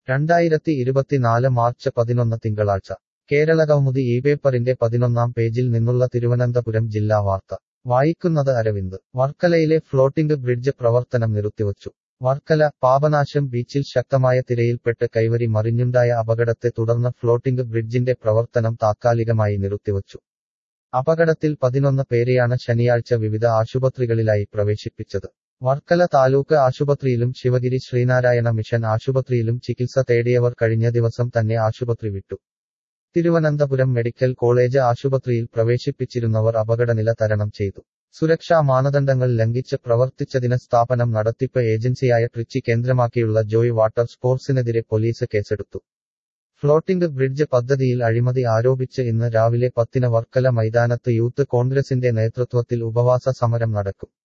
രണ്ടായിരത്തി ഇരുപത്തിനാല് മാർച്ച് പതിനൊന്ന് തിങ്കളാഴ്ച കേരള കൗമുദി ഈ പേപ്പറിന്റെ പതിനൊന്നാം പേജിൽ നിന്നുള്ള തിരുവനന്തപുരം ജില്ലാ വാർത്ത വായിക്കുന്നത് അരവിന്ദ് വർക്കലയിലെ ഫ്ലോട്ടിംഗ് ബ്രിഡ്ജ് പ്രവർത്തനം നിർത്തിവച്ചു വർക്കല പാപനാശം ബീച്ചിൽ ശക്തമായ തിരയിൽപ്പെട്ട് കൈവരി മറിഞ്ഞുണ്ടായ അപകടത്തെ തുടർന്ന് ഫ്ലോട്ടിംഗ് ബ്രിഡ്ജിന്റെ പ്രവർത്തനം താത്കാലികമായി നിർത്തിവച്ചു അപകടത്തിൽ പതിനൊന്ന് പേരെയാണ് ശനിയാഴ്ച വിവിധ ആശുപത്രികളിലായി പ്രവേശിപ്പിച്ചത് വർക്കല താലൂക്ക് ആശുപത്രിയിലും ശിവഗിരി ശ്രീനാരായണ മിഷൻ ആശുപത്രിയിലും ചികിത്സ തേടിയവർ കഴിഞ്ഞ ദിവസം തന്നെ ആശുപത്രി വിട്ടു തിരുവനന്തപുരം മെഡിക്കൽ കോളേജ് ആശുപത്രിയിൽ പ്രവേശിപ്പിച്ചിരുന്നവർ അപകടനില തരണം ചെയ്തു സുരക്ഷാ മാനദണ്ഡങ്ങൾ ലംഘിച്ച് പ്രവർത്തിച്ചതിന് സ്ഥാപനം നടത്തിപ്പ് ഏജൻസിയായ ട്രിച്ചി കേന്ദ്രമാക്കിയുള്ള ജോയ് വാട്ടർ സ്പോർട്സിനെതിരെ പോലീസ് കേസെടുത്തു ഫ്ലോട്ടിംഗ് ബ്രിഡ്ജ് പദ്ധതിയിൽ അഴിമതി ആരോപിച്ച് ഇന്ന് രാവിലെ പത്തിന് വർക്കല മൈതാനത്ത് യൂത്ത് കോൺഗ്രസിന്റെ നേതൃത്വത്തിൽ ഉപവാസ സമരം നടക്കും